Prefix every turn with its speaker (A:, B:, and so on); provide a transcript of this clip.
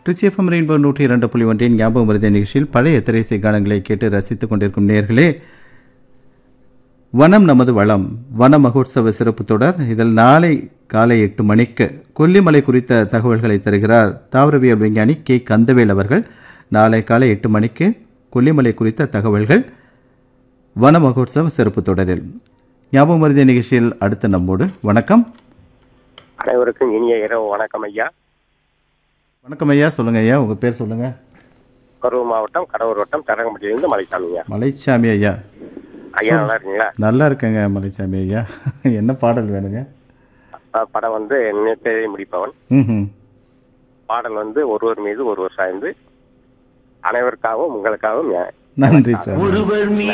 A: Trichy FM rainbow நூற்றி இரண்டு புள்ளி ஒன்றின் ஞாபகம் மருத நிகழ்ச்சியில் பழைய திரைசை கானங்களை கேட்டு ரசித்துக் கொண்டிருக்கும் நேர்களே வனம் நமது வளம் வன மகோத்சவ சிறப்பு தொடர் இதில் நாளை காலை எட்டு மணிக்கு கொல்லிமலை குறித்த தகவல்களை தருகிறார் தாவரவியல் விஞ்ஞானி கே கந்தவேல் அவர்கள் நாளை காலை எட்டு மணிக்கு கொல்லிமலை குறித்த தகவல்கள் வன மகோத்சவ சிறப்பு தொடரில் ஞாபகம் மருத நிகழ்ச்சியில் அடுத்த நம்மோடு வணக்கம்
B: அனைவருக்கும் இனிய இரவு வணக்கம் ஐயா
A: வணக்கம் ஐயா சொல்லுங்க ஐயா உங்க பேர் சொல்லுங்க
B: கரூர் மாவட்டம் கடவுர் வட்டம் தரங்கம்பட்டியிலிருந்து மலைசாமிங்க
A: மலைச்சாமி ஐயா
B: ஐயா நல்லா இருக்கீங்களா
A: நல்லா இருக்கேங்க மலைச்சாமி ஐயா என்ன பாடல் வேணுங்க
B: அஹ் படம் வந்து நினைத்ததை முடிப்பவன்
A: ம்
B: பாடல் வந்து ஒருவர் மீது ஒருவர் சாய்ந்து அனைவருக்காகவும் உங்களுக்காகவும் ஞா-
A: நன்றி சார்
C: ஒருவர் மீ